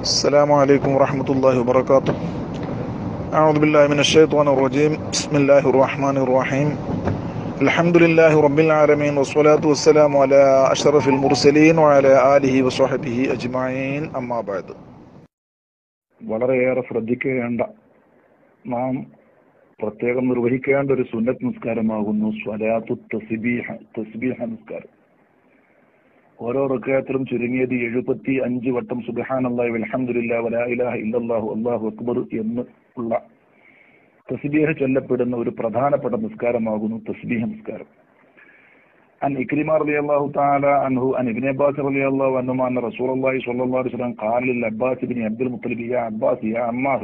السلام عليكم ورحمة الله وبركاته أعوذ بالله من الشيطان الرجيم بسم الله الرحمن الرحيم الحمد لله رب العالمين والصلاة والسلام على أشرف المرسلين وعلى آله وصحبه أجمعين أما بعد വളരെയേറെ ശ്രദ്ധിക്കേണ്ട നാം പ്രത്യേകം നിർവഹിക്കേണ്ട ഒരു സുന്നത്ത് നിസ്കാരമാകുന്നു സ്വലാത്തു തസ്ബീഹ തസ്ബീഹ നിസ്കാരം ഓരോ റക്കായത്തിലും ചുരുങ്ങിയത് എഴുപത്തി അഞ്ച് വട്ടം സുബ്ഹാനല്ലാഹി വൽഹംദുലില്ലാ വലാ ഇലാഹ ഇല്ലല്ലാഹു അല്ലാഹു അക്ബർ എന്ന് ഉള്ള തസ്ബീഹ ചൊല്ലപ്പെടുന്ന ഒരു പ്രധാനപ്പെട്ട നിസ്കാരമാകുന്നു തസ്ബീഹ നിസ്കാരം عن إكرمة رضي الله تعالى عنه عن ابن عباس رضي الله عنهما أن رسول الله صلى الله عليه وسلم قال للعباس بن عبد المطلب يا عباس يا عمار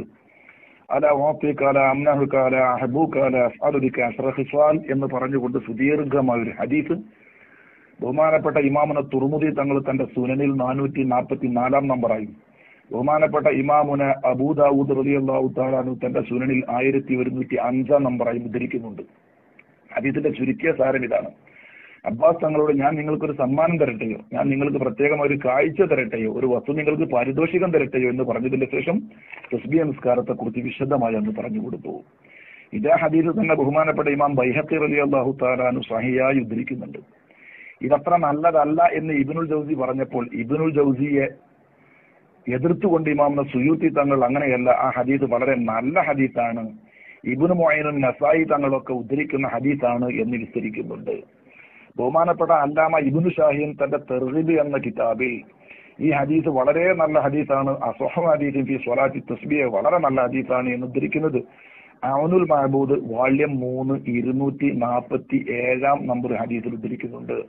ألا أعطيك ألا أمنعك ألا أحبوك ألا أفعل بك عشر خصال എന്ന് പറഞ്ഞുകൊണ്ട് സുദീർഘമായ ഒരു ഹദീസ് ബഹുമാനപ്പെട്ട ഇമാമുന തുറമുദി തങ്ങൾ തന്റെ സുനനിൽ നാനൂറ്റി നാൽപ്പത്തി നാലാം നമ്പറായും ബഹുമാനപ്പെട്ട ഇമാമുന അബൂദാവൂദ് റളിയല്ലാഹു താലാനു തന്റെ സുനനിൽ ആയിരത്തി ഒരുന്നൂറ്റി അഞ്ചാം നമ്പറായും ഉദ്ധരിക്കുന്നുണ്ട് ഹദീസിന്റെ ചുരുക്കിയ സാരം ഇതാണ് അബ്ബാസ് തങ്ങളോട് ഞാൻ നിങ്ങൾക്കൊരു സമ്മാനം തരട്ടെയോ ഞാൻ നിങ്ങൾക്ക് പ്രത്യേകം ഒരു കാഴ്ച തരട്ടെയോ ഒരു വസ്തു നിങ്ങൾക്ക് പാരിതോഷികം തരട്ടെയോ എന്ന് പറഞ്ഞതിന് ശേഷം തസ്ബിയ നിസ്കാരത്തെ കുറിച്ച് വിശദമായി അന്ന് പറഞ്ഞു കൊടുത്തു ഇതേ ഹദീസ് തന്നെ ബഹുമാനപ്പെട്ട ഇമാം ബൈഹത്തി റലി അള്ളാഹു താലാനു സഹിയായി ഉദ്ധരിക്കുന്നുണ്ട് ഇതത്ര നല്ലതല്ല എന്ന് ഇബിനുൽ ജൗസി പറഞ്ഞപ്പോൾ ഇബിനുൽ ജൗസിയെ എതിർത്തുകൊണ്ട് ഇമാമിന് സുയൂത്തി തങ്ങൾ അങ്ങനെയല്ല ആ ഹദീസ് വളരെ നല്ല ഹദീസാണ് ഇബിന് മൊയ്നും നസായി തങ്ങളൊക്കെ ഉദ്ധരിക്കുന്ന ഹദീസാണ് എന്ന് വിസ്തരിക്കുന്നുണ്ട് ബഹുമാനപ്പെട്ട അല്ലാമ ഇബിനു ഷാഹിൻ തന്റെ തെർഹിബ് എന്ന കിതാബിൽ ഈ ഹദീസ് വളരെ നല്ല ഹദീസാണ് അസോഹം ഹദീസിൻ ഫി സ്വലാത്തി തസ്ബിയെ വളരെ നല്ല ഹദീസാണ് എന്ന് ഉദ്ധരിക്കുന്നത് അവനുൽ മഹബൂദ് വാള്യം മൂന്ന് ഇരുന്നൂറ്റി നാൽപ്പത്തി ഏഴാം നമ്പർ ഹദീസിൽ ഉദ്ധരിക്കുന്നുണ്ട്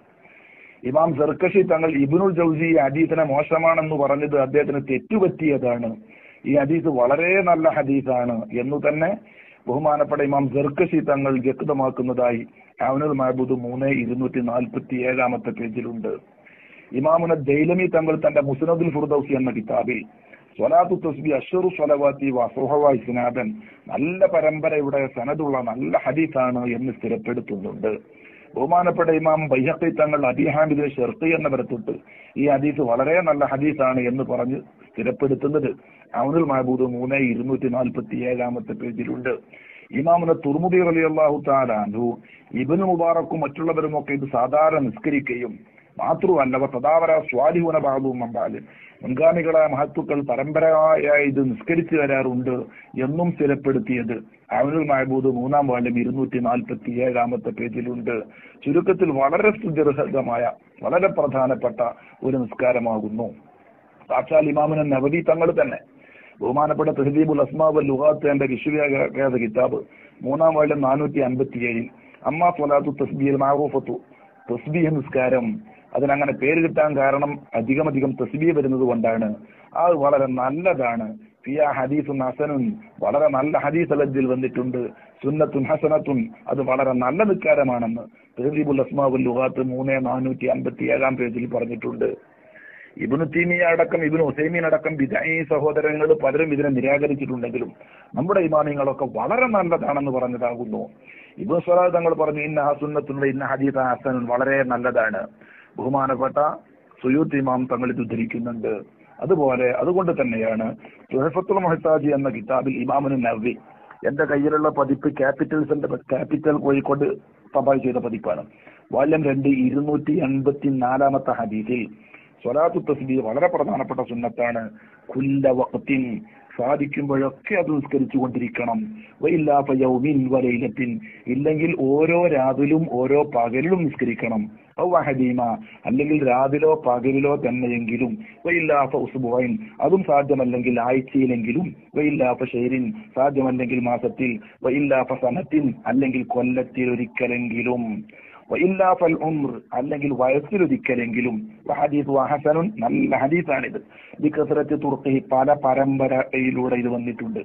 ഇമാം സർക്കഷി തങ്ങൾ ഇബിനുൽ ജൗസി ഈ ഹദീസിനെ മോശമാണെന്ന് പറഞ്ഞത് അദ്ദേഹത്തിന് തെറ്റുപറ്റിയതാണ് ഈ ഹദീസ് വളരെ നല്ല ഹദീസാണ് എന്ന് തന്നെ ബഹുമാനപ്പെട്ട ഇമാം ജർക്കഷി തങ്ങൾ വ്യക്തമാക്കുന്നതായി അവനുൽ മഹബൂദ് മൂന്ന് ഇരുന്നൂറ്റി നാൽപ്പത്തി ഏഴാമത്തെ പേജിലുണ്ട് ഇമാമുന ദൈലമി തങ്ങൾ തന്റെ മുസ്നദുൽ ഫുർദൌസി എന്ന കിതാബിൽ സ്വലാത്തു തസ്ബി അഷറു സ്വലവാത്തി വസുഹവ ഇസ്നാദൻ നല്ല പരമ്പരയുടെ സനതുള്ള നല്ല ഹദീസാണ് എന്ന് സ്ഥിരപ്പെടുത്തുന്നുണ്ട് ബഹുമാനപ്പെട്ട ഇമാം ബൈഹക്കി തങ്ങൾ അബിഹാമിദിന് ഷെർത്തി എന്ന പരത്തിട്ട് ഈ ഹദീസ് വളരെ നല്ല ഹദീസാണ് എന്ന് പറഞ്ഞ് സ്ഥിരപ്പെടുത്തുന്നത് അവനുൽ മഹബൂദ് മൂന്ന് ഇരുന്നൂറ്റി നാൽപ്പത്തി ഏഴാമത്തെ പേജിലുണ്ട് ഇമാമിന് തുർമുദി അലി അള്ളാഹു താലാൻഹു ഇബിന് മുബാറക്കും മറ്റുള്ളവരും ഒക്കെ ഇത് സാധാരണ നിസ്കരിക്കുകയും മാത്രമല്ല തദാവര സ്വാലിഹുന ബാബുവും അമ്പാല് മുൻഗാമികളായ മഹത്തുക്കൾ പരമ്പരയായ ഇത് നിസ്കരിച്ചു വരാറുണ്ട് എന്നും സ്ഥിരപ്പെടുത്തിയത് അവനുൽ മഹബൂദ് മൂന്നാം വാള്യം ഇരുന്നൂറ്റി നാൽപ്പത്തി ഏഴാമത്തെ പേജിലുണ്ട് ചുരുക്കത്തിൽ വളരെ സുദീർഘമായ വളരെ പ്രധാനപ്പെട്ട ഒരു നിസ്കാരമാകുന്നു സാക്ഷാൽ ഇമാമിന് നവതി തങ്ങൾ തന്നെ ബഹുമാനപ്പെട്ട തഹദീബുൽ അസ്മാബ് ലുഹാത്ത് എന്റെ വിശ്വവ്യാഖ്യാത കിതാബ് മൂന്നാം വാള്യം നാനൂറ്റി അൻപത്തി ഏഴിൽ അമ്മ സ്വലാത്തു തസ്ബീർ മാറൂഫത്തു തസ്ബീഹ് നിസ്കാരം അതിനങ്ങനെ പേര് കിട്ടാൻ കാരണം അധികമധികം തസ്ബീഹ് വരുന്നത് കൊണ്ടാണ് അത് വളരെ നല്ലതാണ് ഫിയ ഹദീസുൻ ഹസനുൻ വളരെ നല്ല ഹദീസ് അലജിൽ വന്നിട്ടുണ്ട് സുന്നത്തുൻ ഹസനത്തുൻ അത് വളരെ നല്ല നിസ്കാരമാണെന്ന് തഹദീബുൽ അസ്മാബുൽ ലുഹാത്ത് മൂന്ന് നാനൂറ്റി അൻപത്തി ഏഴാം പേജിൽ പറഞ്ഞിട്ടുണ്ട് ഇബിനു തീമിയ അടക്കം ഇബിനു ഹുസൈമീൻ അടക്കം ബിദായി സഹോദരങ്ങൾ പലരും ഇതിനെ നിരാകരിച്ചിട്ടുണ്ടെങ്കിലും നമ്മുടെ ഇമാമിങ്ങളൊക്കെ വളരെ നല്ലതാണെന്ന് പറഞ്ഞതാകുന്നു ഇബിനു സ്വലാദ് തങ്ങൾ പറഞ്ഞു ഇന്ന ഹസുന്നത്തുള്ള ഇന്ന ഹദീസ് ഹസനുൻ വളരെ നല്ലതാണ് ബഹുമാനപ്പെട്ട സുയൂത്ത് ഇമാം തങ്ങൾ ഇത് ഉദ്ധരിക്കുന്നുണ്ട് അതുപോലെ അതുകൊണ്ട് തന്നെയാണ് തുഹഫത്തുൽ മൊഹത്താജി എന്ന കിതാബിൽ ഇമാമിന് നവി എന്റെ കയ്യിലുള്ള പതിപ്പ് ക്യാപിറ്റൽസിന്റെ ക്യാപിറ്റൽ കോഴിക്കോട് തപാൽ ചെയ്ത പതിപ്പാണ് വാല്യം രണ്ട് ഇരുന്നൂറ്റി എൺപത്തി നാലാമത്തെ ഹദീസിൽ സ്വലാത്തു തസ്ബി വളരെ പ്രധാനപ്പെട്ട സുന്നത്താണ് കുല്ല വഖത്തിൻ സാധിക്കുമ്പോഴൊക്കെ അത് നിസ്കരിച്ചു കൊണ്ടിരിക്കണം വൈല്ലാത്ത യൗമിൻ വലയിലത്തിൻ ഇല്ലെങ്കിൽ ഓരോ രാവിലും ഓരോ പകലിലും നിസ്കരിക്കണം ഔഹദീമ അല്ലെങ്കിൽ രാവിലോ പകലിലോ തന്നെയെങ്കിലും വൈല്ലാത്ത ഉസുബോയിൻ അതും സാധ്യമല്ലെങ്കിൽ ആഴ്ചയിലെങ്കിലും വൈല്ലാത്ത ഷെയ്രിൻ സാധ്യമല്ലെങ്കിൽ മാസത്തിൽ വൈല്ലാത്ത സനത്തിൻ അല്ലെങ്കിൽ കൊല്ലത്തിൽ ഒരിക്കലെങ്കിലും വൈല്ലാഫൽ ഉംർ അല്ലെങ്കിൽ വയസ്സിലൊരിക്കലെങ്കിലും ഹദീസ് ഹസനുൻ നല്ല ഹദീസാണിത് ബിക്കസരത്ത് തുർക്കി പല പരമ്പരയിലൂടെ ഇത് വന്നിട്ടുണ്ട്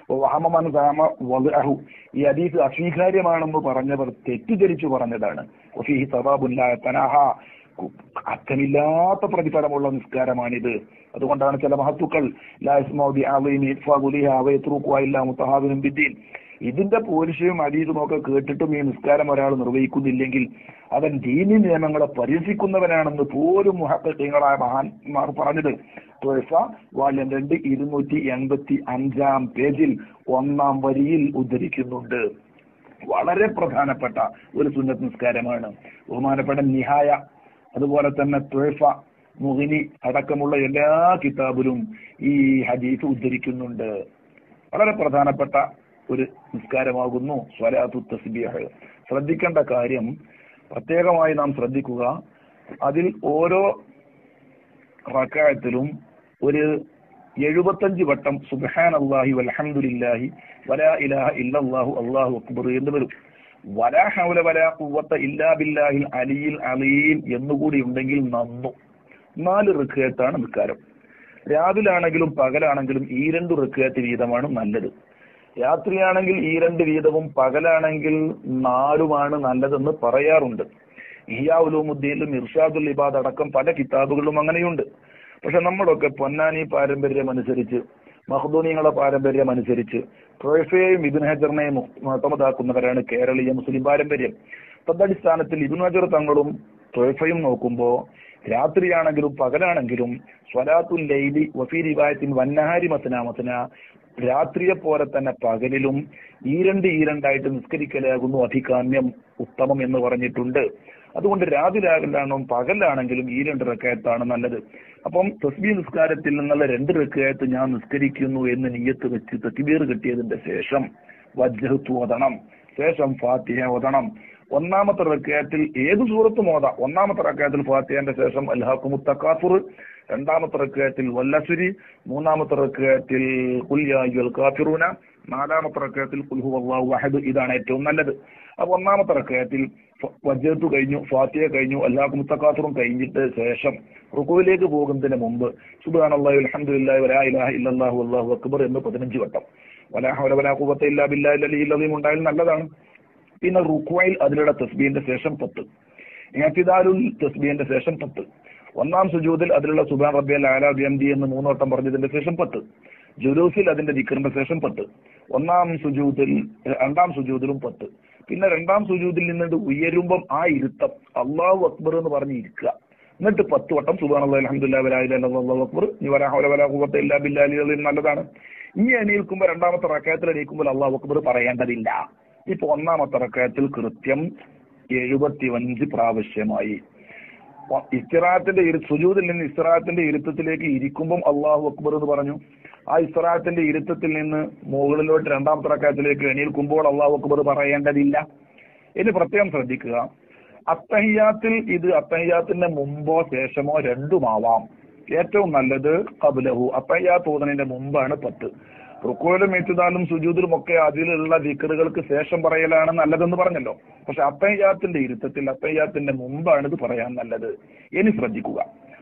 ഈ ഹദീസ് അസ്വീകാര്യമാണെന്ന് പറഞ്ഞവർ തെറ്റിദ്ധരിച്ചു പറഞ്ഞതാണ് അർത്ഥമില്ലാത്ത പ്രതിഫലമുള്ള നിസ്കാരമാണിത് അതുകൊണ്ടാണ് ചില മഹത്തുക്കൾ ഇതിന്റെ പോരിശയും അതീതും ഒക്കെ കേട്ടിട്ടും ഈ നിസ്കാരം ഒരാൾ നിർവഹിക്കുന്നില്ലെങ്കിൽ അവൻ ദീനി നിയമങ്ങളെ പരിഹസിക്കുന്നവനാണെന്ന് പോലും മുഹക്കങ്ങളായ മഹാന്മാർ പറഞ്ഞത് ത്വഫ വാല്യം രണ്ട് ഇരുന്നൂറ്റി എൺപത്തി അഞ്ചാം പേജിൽ ഒന്നാം വരിയിൽ ഉദ്ധരിക്കുന്നുണ്ട് വളരെ പ്രധാനപ്പെട്ട ഒരു സുന്നത്ത് നിസ്കാരമാണ് ബഹുമാനപ്പെട്ട നിഹായ അതുപോലെ തന്നെ ത്വഫ മുഹിനി അടക്കമുള്ള എല്ലാ കിതാബിലും ഈ ഹദീസ് ഉദ്ധരിക്കുന്നുണ്ട് വളരെ പ്രധാനപ്പെട്ട ഒരു നിസ്കാരമാകുന്നു സ്വലാത്തു തസ്ബീഹ് ശ്രദ്ധിക്കേണ്ട കാര്യം പ്രത്യേകമായി നാം ശ്രദ്ധിക്കുക അതിൽ ഓരോ റക്കായത്തിലും ഒരു എഴുപത്തഞ്ച് വട്ടം സുബഹാൻ അള്ളാഹി വലഹമുല്ലാഹി വലാ ഇലാഹ ഇല്ലല്ലാഹു അള്ളാഹു അക്ബർ എന്ന് വരും വലാ ഹൗല വലാ ഖുവത്ത ഇല്ലാ ബില്ലാഹിൽ അലിയിൽ അലീം എന്നുകൂടി ഉണ്ടെങ്കിൽ നന്നു നാല് റിക്കയത്താണ് നിസ്കാരം രാവിലാണെങ്കിലും പകലാണെങ്കിലും ഈ രണ്ട് റിക്കയത്ത് വീതമാണ് നല്ലത് രാത്രിയാണെങ്കിൽ ഈ രണ്ട് വീതവും പകലാണെങ്കിൽ നാലുമാണ് നല്ലതെന്ന് പറയാറുണ്ട് ഇഹിയാവുലുമുദ്ദീനിലും ഇർഷാദുൽ ഇബാദ് അടക്കം പല കിതാബുകളിലും അങ്ങനെയുണ്ട് പക്ഷെ നമ്മളൊക്കെ പൊന്നാനി പാരമ്പര്യം അനുസരിച്ച് മഹദൂനിയങ്ങളെ പാരമ്പര്യം അനുസരിച്ച് ട്രോഫയെയും ഇബിൻ ഹജറിനെയും മുഹമ്മദാക്കുന്നവരാണ് കേരളീയ മുസ്ലിം പാരമ്പര്യം തദ്ടിസ്ഥാനത്തിൽ ഇബിൻ ഹജർ തങ്ങളും ട്രോഫയും നോക്കുമ്പോ രാത്രിയാണെങ്കിലും പകലാണെങ്കിലും സ്വലാത്തുൽ ലൈലി വഫീ റിവായത്തിൻ വന്നഹാരി മസന മസന രാത്രിയെ പോലെ തന്നെ പകലിലും ഈരണ്ട് ഈരണ്ടായിട്ട് നിസ്കരിക്കലാകുന്നു അധികാമ്യം ഉത്തമം എന്ന് പറഞ്ഞിട്ടുണ്ട് അതുകൊണ്ട് രാവിലാകലാണോ പകലാണെങ്കിലും ഈ രണ്ട് റക്കയത്താണ് നല്ലത് അപ്പം തസ്ബി നിസ്കാരത്തിൽ നിന്നുള്ള രണ്ട് റക്കയത്ത് ഞാൻ നിസ്കരിക്കുന്നു എന്ന് നീയത്ത് വെച്ച് തക്ബീർ കിട്ടിയതിന്റെ ശേഷം വജ്ജഹത്ത് ഓതണം ശേഷം ഫാത്തിഹ ഓതണം ഒന്നാമത്തെ റക്കയത്തിൽ ഏത് സൂറത്തും ഓതാം ഒന്നാമത്തെ റക്കയത്തിൽ ഫാത്തിഹന്റെ ശേഷം അൽഹാഖുമു തക്കാഫുർ രണ്ടാമത്തെ റക്കയത്തിൽ വല്ലസുരി മൂന്നാമത്തെ റക്കയത്തിൽ കുല്യായുൽ കാഫിറൂന നാലാമത്തെ റക്കയത്തിൽ കുൽഹു അള്ളാഹു വഹദ് ഇതാണ് ഏറ്റവും നല്ലത് അപ്പൊ ഒന്നാമത്തെ റക്കയത്തിൽ വജ്ജത്ത് കഴിഞ്ഞു ഫാത്തിയ കഴിഞ്ഞു അല്ലാഹു മുത്തക്കാസുറും കഴിഞ്ഞിട്ട് ശേഷം റുക്കുവിലേക്ക് പോകുന്നതിന് മുമ്പ് സുബാൻ അള്ളാഹു അലഹമുല്ലാ വലാ ഇലാഹ ഇല്ലല്ലാഹു അല്ലാഹു അക്ബർ എന്ന് പതിനഞ്ച് വട്ടം വലാ ഹൗല വലാ ഖുവത്ത ഇല്ലാ ബില്ലാഹിൽ അലിയിൽ അലീം ഉണ്ടായാൽ നല്ലതാണ് പിന്നെ റുക്വയിൽ അതിലുള്ള തസ്ബീന്റെ ശേഷം പത്ത് ഏത്തിദാലുൽ തസ്ബീന്റെ ശേഷം പത്ത് ഒന്നാം സുജൂദിൽ അതിലുള്ള സുബാൻ റബ്ബി അൽ ആല ബിയംദി എന്ന് മൂന്നോട്ടം പറഞ്ഞതിന്റെ ശേഷം പത്ത് ജുലൂസിൽ അതിന്റെ ദിക്കറിന്റെ ശേഷം പത്ത് ഒന്നാം സുജൂദിൽ രണ്ടാം സുജൂദിലും പത്ത് പിന്നെ രണ്ടാം സുജൂദിൽ നിന്നിട്ട് ഉയരുമ്പം ആ ഇരുത്തം അള്ളാഹു അക്ബർ എന്ന് പറഞ്ഞ് ഇരിക്കുക എന്നിട്ട് പത്ത് വട്ടം സുബാൻ അള്ളാഹ് അലഹമുല്ലാ അള്ളാഹു അക്ബർ നീ വരാ ഹൗല വലാ ഖുവത്ത ഇല്ലാ ബില്ലാഹി നല്ലതാണ് ഇനി എണീൽക്കുമ്പോൾ രണ്ടാമത്തെ റക്കയത്തിൽ എണീക്കുമ്പോൾ അള്ളാഹു അക്ബർ പറയേണ്ടതില്ല ഇപ്പൊ ഒന്നാമത്തെ റക്കയത്തിൽ കൃത്യം എഴുപത്തിയഞ്ച് പ്രാവശ്യമായി ഇസ്തിറാത്തിന്റെ സുജൂദിൽ നിന്ന് ഇസ്തിറാത്തിന്റെ ഇരുത്തത്തിലേക്ക് ഇരിക്കുമ്പം അള്ളാഹു അക്ബർ എന്ന് പറഞ്ഞു ആ ഇസ്തിറാത്തിന്റെ ഇരുത്തത്തിൽ നിന്ന് മുകളിലോട്ട് രണ്ടാമത്തെ റക്കയത്തിലേക്ക് എണീൽക്കുമ്പോൾ അള്ളാഹു അക്ബർ പറയേണ്ടതില്ല ഇനി പ്രത്യേകം ശ്രദ്ധിക്കുക അത്തഹിയാത്തിൽ ഇത് അത്തഹിയാത്തിന്റെ മുമ്പോ ശേഷമോ രണ്ടുമാവാം ഏറ്റവും നല്ലത് കബുലഹു അത്തഹിയാത്ത് ഓതണിന്റെ മുമ്പാണ് പത്ത് റുക്കോയിലും ഏറ്റുദാലും സുജൂദിലും ഒക്കെ അതിലുള്ള ദിക്കറുകൾക്ക് ശേഷം പറയലാണ് നല്ലതെന്ന് പറഞ്ഞല്ലോ പക്ഷെ അത്തയ്യാത്തിന്റെ ഇരുത്തത്തിൽ അത്തയ്യാത്തിന്റെ മുമ്പാണ് ഇത് പറയാൻ നല്ലത് ഇനി ശ്രദ്ധിക്കുക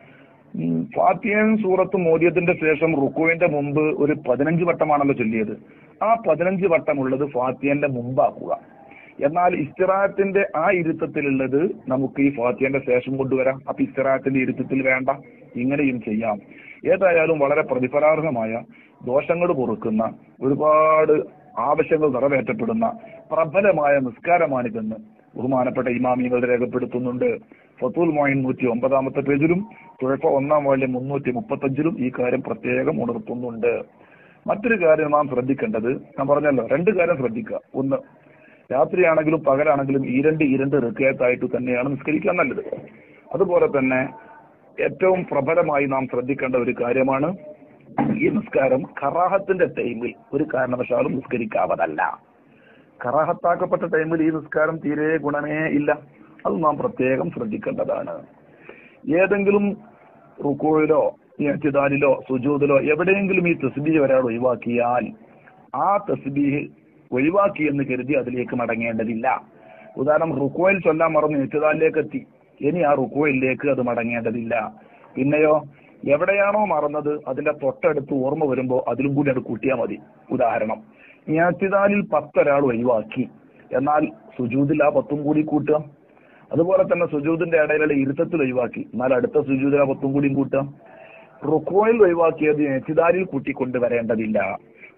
ഫാത്തിയൻ സൂറത്ത് മോദിയത്തിന്റെ ശേഷം റുക്കുവിന്റെ മുമ്പ് ഒരു പതിനഞ്ച് വട്ടമാണല്ലോ ചൊല്ലിയത് ആ പതിനഞ്ച് വട്ടമുള്ളത് ഫാത്തിയന്റെ മുമ്പാക്കുക എന്നാൽ ഇസ്തിറാത്തിന്റെ ആ ഇരുത്തത്തിലുള്ളത് നമുക്ക് ഈ ഫാത്തിയന്റെ ശേഷം കൊണ്ടുവരാം അപ്പൊ ഇസ്തിറാത്തിന്റെ ഇരുത്തത്തിൽ വേണ്ട ഇങ്ങനെയും ചെയ്യാം ഏതായാലും വളരെ പ്രതിഫലാർഹമായ ദോഷങ്ങൾ പൊറുക്കുന്ന ഒരുപാട് ആവശ്യങ്ങൾ നിറവേറ്റപ്പെടുന്ന പ്രബലമായ നിസ്കാരമാണിതെന്ന് ബഹുമാനപ്പെട്ട ഇമാമികൾ രേഖപ്പെടുത്തുന്നുണ്ട് ഫത്തുൽ മോയിൻ നൂറ്റി ഒമ്പതാമത്തെ പേജിലും തുഴപ്പ ഒന്നാം വാല്യം മുന്നൂറ്റി മുപ്പത്തഞ്ചിലും ഈ കാര്യം പ്രത്യേകം ഉണർത്തുന്നുണ്ട് മറ്റൊരു കാര്യം നാം ശ്രദ്ധിക്കേണ്ടത് ഞാൻ പറഞ്ഞല്ലോ രണ്ട് കാര്യം ശ്രദ്ധിക്കുക ഒന്ന് രാത്രിയാണെങ്കിലും പകലാണെങ്കിലും ഈ രണ്ട് ഈ രണ്ട് ഋക്കയത്തായിട്ട് തന്നെയാണ് നിസ്കരിക്കാൻ നല്ലത് അതുപോലെ തന്നെ ഏറ്റവും പ്രബലമായി നാം ശ്രദ്ധിക്കേണ്ട ഒരു കാര്യമാണ് ഈ നിസ്കാരം കറാഹത്തിന്റെ ടൈമിൽ ഒരു കാരണവശാലും നിസ്കരിക്കാവതല്ല കറാഹത്താക്കപ്പെട്ട ടൈമിൽ ഈ നിസ്കാരം തീരെ ഗുണമേ ഇല്ല അത് നാം പ്രത്യേകം ശ്രദ്ധിക്കേണ്ടതാണ് ഏതെങ്കിലും റുക്കോയിലോ ഇഅ്തിദാലിലോ സുജൂദിലോ എവിടെയെങ്കിലും ഈ തസ്ബീഹ് ഒരാൾ ഒഴിവാക്കിയാൽ ആ തസ്ബീഹ് ഒഴിവാക്കി എന്ന് കരുതി അതിലേക്ക് മടങ്ങേണ്ടതില്ല ഉദാഹരണം റുക്കോയിൽ ചൊല്ലാൻ മറന്ന് ഇഅ്തിദാലിലേക്ക് എത്തി ഇനി ആ റുക്കോയിലേക്ക് അത് മടങ്ങേണ്ടതില്ല പിന്നെയോ എവിടെയാണോ മറന്നത് അതിന്റെ തൊട്ടടുത്ത് ഓർമ്മ വരുമ്പോൾ അതിലും കൂടി അത് കൂട്ടിയാൽ മതി ഉദാഹരണം ഞാത്തിദാലിൽ പത്തൊരാൾ ഒഴിവാക്കി എന്നാൽ സുജൂദിൽ ആ പത്തും കൂടി കൂട്ടുക അതുപോലെ തന്നെ സുജൂദിന്റെ ഇടയിലുള്ള ഇരുത്തത്തിൽ ഒഴിവാക്കി എന്നാൽ അടുത്ത സുജൂദിൽ ആ പത്തും കൂടിയും കൂട്ടുക റുക്കോയിൽ ഒഴിവാക്കിയത് എത്തിദാലിൽ കൂട്ടിക്കൊണ്ടുവരേണ്ടതില്ല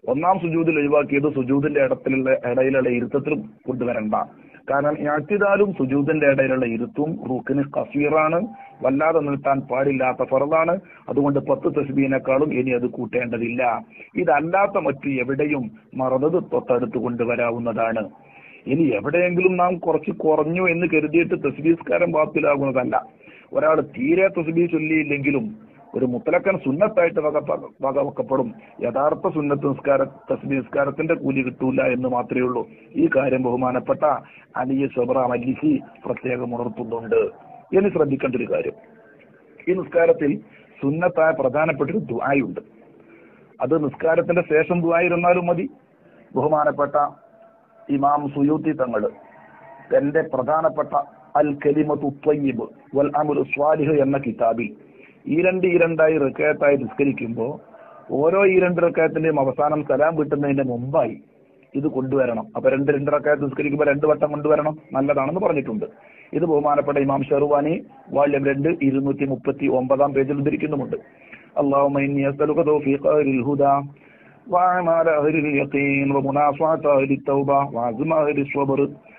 ഒന്നാം സുജൂദിൽ ഒഴിവാക്കിയത് സുജൂദിന്റെ ഇടത്തിലുള്ള ഇടയിലുള്ള ഇരുത്തത്തിൽ കൊണ്ടുവരണ്ട കാരണം ഞാത്തിദാലും സുജൂദിന്റെ ഇടയിലുള്ള ഇരുത്തും റൂക്കിന് കസീറാണ് വല്ലാതെ നീട്ടാൻ പാടില്ലാത്ത ഫറദാണ് അതുകൊണ്ട് പത്ത് തസ്ബീനേക്കാളും ഇനി അത് കൂട്ടേണ്ടതില്ല ഇതല്ലാത്ത മറ്റു എവിടെയും മറന്നത് തൊട്ടടുത്ത് കൊണ്ടുവരാവുന്നതാണ് ഇനി എവിടെയെങ്കിലും നാം കുറച്ച് കുറഞ്ഞു എന്ന് കരുതിയിട്ട് തസ്ബീസ്കാരം ബാത്തിലാകുന്നതല്ല ഒരാൾ തീരെ തസ്ബീ ചൊല്ലിയില്ലെങ്കിലും ഒരു മുത്തലക്കൻ സുന്നത്തായിട്ട് വക വകവെക്കപ്പെടും യഥാർത്ഥ സുന്നത്ത് നിസ്കാര തസ്ബീ നിസ്കാരത്തിന്റെ കൂലി കിട്ടൂല എന്ന് മാത്രമേ ഉള്ളൂ ഈ കാര്യം ബഹുമാനപ്പെട്ട അലിയ സബറ മല്ലിസി പ്രത്യേകം ഉണർത്തുന്നുണ്ട് ഇനി ശ്രദ്ധിക്കേണ്ട ഒരു കാര്യം ഈ നിസ്കാരത്തിൽ സുന്നത്തായ പ്രധാനപ്പെട്ട ഒരു ദുആയുണ്ട് അത് നിസ്കാരത്തിന്റെ ശേഷം ദുആയിരുന്നാലും മതി ബഹുമാനപ്പെട്ട ഇമാം സുയൂത്തി തങ്ങള് തന്റെ പ്രധാനപ്പെട്ട അൽ കലിമത്തു ത്വയ്യിബ് വൽ അമുലു സ്വാലിഹ് എന്ന കിതാബിൽ ഈ രണ്ട് ഈ രണ്ടായി റക്കയത്തായി നിസ്കരിക്കുമ്പോൾ ഓരോ ഈ രണ്ട് റക്കയത്തിന്റെയും അവസാനം സലാം കിട്ടുന്നതിന്റെ മുമ്പായി ഇത് കൊണ്ടുവരണം അപ്പൊ രണ്ട് രണ്ട് റക്കയത്ത് നിസ്കരിക്കുമ്പോൾ രണ്ട് വട്ടം കൊണ്ടുവരണം നല്ലതാണെന്ന് പറഞ്ഞിട്ടുണ്ട് ഇത് ബഹുമാനപ്പെട്ട ഇമാം ഷെറുവാനി വാള്യം രണ്ട് ഇരുന്നൂറ്റി മുപ്പത്തി ഒമ്പതാം പേജിൽ ഉദ്ധരിക്കുന്നുമുണ്ട് اللهم إني أسألك توفيق أهل الهدى وأعمال أهل اليقين ومناصعة أهل التوبة وعزم أهل الصبر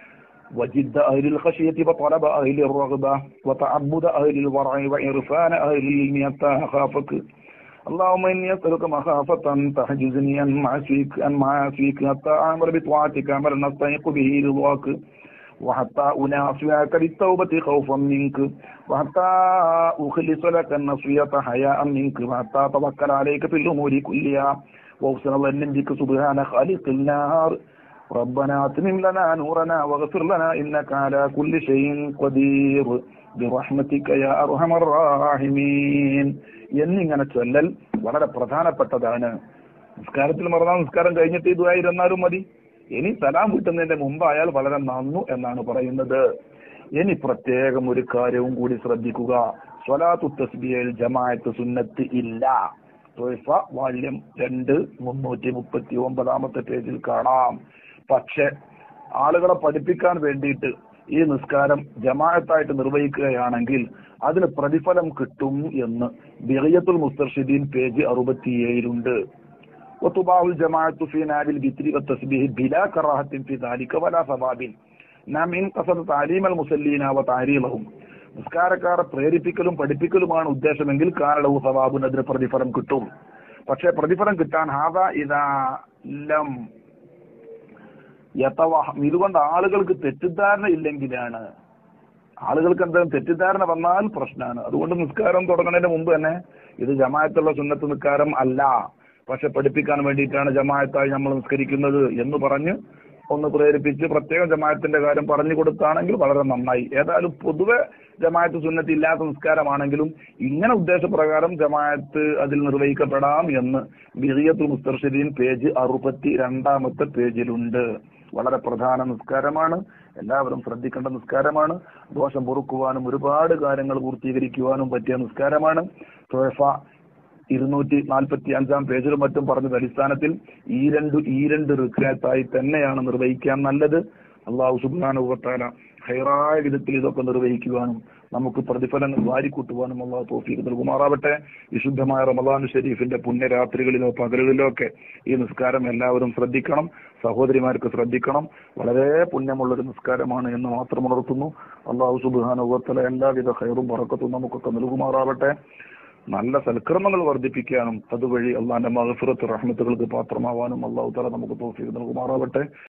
وجد أهل الخشية وطلب أهل الرغبة وتعبد أهل الورع وعرفان أهل العلم حتى أخافك اللهم إني أسألك مخافة تحجزني عن معصيك عن معاصيك حتى أعمل بطاعتك عملا أستحق به رضاك وحتى أناصيك بالتوبة خوفا منك وحتى أخلص لك النصية حياء منك وحتى أتوكل عليك في الأمور كلها وأحسن ظنا بك سبحان خالق النار ربنا أتمم لنا نورنا واغفر لنا إنك على كل شيء قدير برحمتك يا أرحم الراحمين എന്നിങ്ങനെ ചൊല്ലൽ വളരെ പ്രധാനപ്പെട്ടതാണ് നിസ്കാരത്തിൽ മറന്നാ നിസ്കാരം കഴിഞ്ഞിട്ട് ഇതുമായിരുന്നാലും മതി ഇനി സലാം കിട്ടുന്നതിന്റെ മുമ്പായാൽ വളരെ നന്നു എന്നാണ് പറയുന്നത് ഇനി പ്രത്യേകം ഒരു കാര്യവും കൂടി ശ്രദ്ധിക്കുക സ്വലാത്തു തസ്ബിയയിൽ ജമാഅത്ത് സുന്നത്ത് ഇല്ല തൊയ്ഫ വാല്യം രണ്ട് മുന്നൂറ്റി മുപ്പത്തി ഒമ്പതാമത്തെ പേജിൽ കാണാം പക്ഷെ ആളുകളെ പഠിപ്പിക്കാൻ വേണ്ടിയിട്ട് ഈ നിസ്കാരം ജമാഅത്തായിട്ട് നിർവഹിക്കുകയാണെങ്കിൽ അതിന് പ്രതിഫലം കിട്ടും എന്ന് ബിറിയത്തുൽ മുസ്തർഷിദീൻ പേജ് അറുപത്തിയേഴിലുണ്ട് وتباع الجماعة في نار البتر والتسبيح بلا كراهة في ذلك ولا ثواب നാം ഇൻ കസദ താലീം അൽ മുസല്ലീന വ താരീലഹും നിസ്കാരക്കാരെ പ്രേരിപ്പിക്കലും പഠിപ്പിക്കലുമാണ് ഉദ്ദേശമെങ്കിൽ കാരണവും സവാബുൻ അതിന് പ്രതിഫലം കിട്ടും പക്ഷെ പ്രതിഫലം കിട്ടാൻ ഹാദ ഇതാ ലം യതവഹം ഇതുകൊണ്ട് ആളുകൾക്ക് തെറ്റിദ്ധാരണ ഇല്ലെങ്കിലാണ് ആളുകൾക്ക് എന്തെങ്കിലും തെറ്റിദ്ധാരണ വന്നാൽ പ്രശ്നമാണ് അതുകൊണ്ട് നിസ്കാരം തുടങ്ങുന്നതിന് മുമ്പ് തന്നെ ഇത് ജമായത്തുള്ള സുന്നത്ത് നിസ്കാരം അല്ല പക്ഷെ പഠിപ്പിക്കാൻ വേണ്ടിയിട്ടാണ് ജമായത്തായി നമ്മൾ നിസ്കരിക്കുന്നത് എന്ന് പറഞ്ഞ് ഒന്ന് പ്രേരിപ്പിച്ച് പ്രത്യേകം ജമായത്തിന്റെ കാര്യം പറഞ്ഞു കൊടുത്താണെങ്കിൽ വളരെ നന്നായി ഏതായാലും പൊതുവെ ജമായത്ത് സുന്നത്ത് ഇല്ലാത്ത നിസ്കാരമാണെങ്കിലും ഇങ്ങനെ ഉദ്ദേശപ്രകാരം ജമായത്ത് അതിൽ നിർവഹിക്കപ്പെടാം എന്ന് ബിറിയത്തുൽ മുസ്തർഷിദീൻ പേജ് അറുപത്തി രണ്ടാമത്തെ പേജിലുണ്ട് വളരെ പ്രധാന നിസ്കാരമാണ് എല്ലാവരും ശ്രദ്ധിക്കേണ്ട നിസ്കാരമാണ് ദോഷം പൊറുക്കുവാനും ഒരുപാട് കാര്യങ്ങൾ പൂർത്തീകരിക്കുവാനും പറ്റിയ നിസ്കാരമാണ് തോഫ ഇരുന്നൂറ്റി നാൽപ്പത്തി അഞ്ചാം പേജിലും മറ്റും പറഞ്ഞത് അടിസ്ഥാനത്തിൽ ഈ രണ്ട് ഈ രണ്ട് ഋക്കാത്തായി തന്നെയാണ് നിർവഹിക്കാൻ നല്ലത് അള്ളാഹു സുബാനുഭവത്താല ഹൈറായ വിധത്തിൽ ഇതൊക്കെ നിർവഹിക്കുവാനും നമുക്ക് പ്രതിഫലങ്ങൾ വാരിക്കൂട്ടുവാനും അള്ളാഹു തോഫീക്ക് നൽകുമാറാവട്ടെ വിശുദ്ധമായ റമദാൻ ഷെരീഫിന്റെ പുണ്യരാത്രികളിലോ പകലുകളിലോ ഒക്കെ ഈ നിസ്കാരം എല്ലാവരും ശ്രദ്ധിക്കണം സഹോദരിമാർക്ക് ശ്രദ്ധിക്കണം വളരെ പുണ്യമുള്ള ഒരു നിസ്കാരമാണ് എന്ന് മാത്രം ഉണർത്തുന്നു അള്ളാഹു സുബാനുഭവത്തല എല്ലാവിധ ഹൈറും പറക്കത്തും നമുക്കൊക്കെ നൽകുമാറാവട്ടെ നല്ല സൽക്കർമ്മങ്ങൾ വർദ്ധിപ്പിക്കാനും അതുവഴി അള്ളാന്റെ മഹഫിറത്ത് റഹ്മത്തുകൾക്ക് പാത്രമാവാനും അള്ളാഹു തല നമുക്ക് തോഫീക്ക് നൽകുമാറാവട്ടെ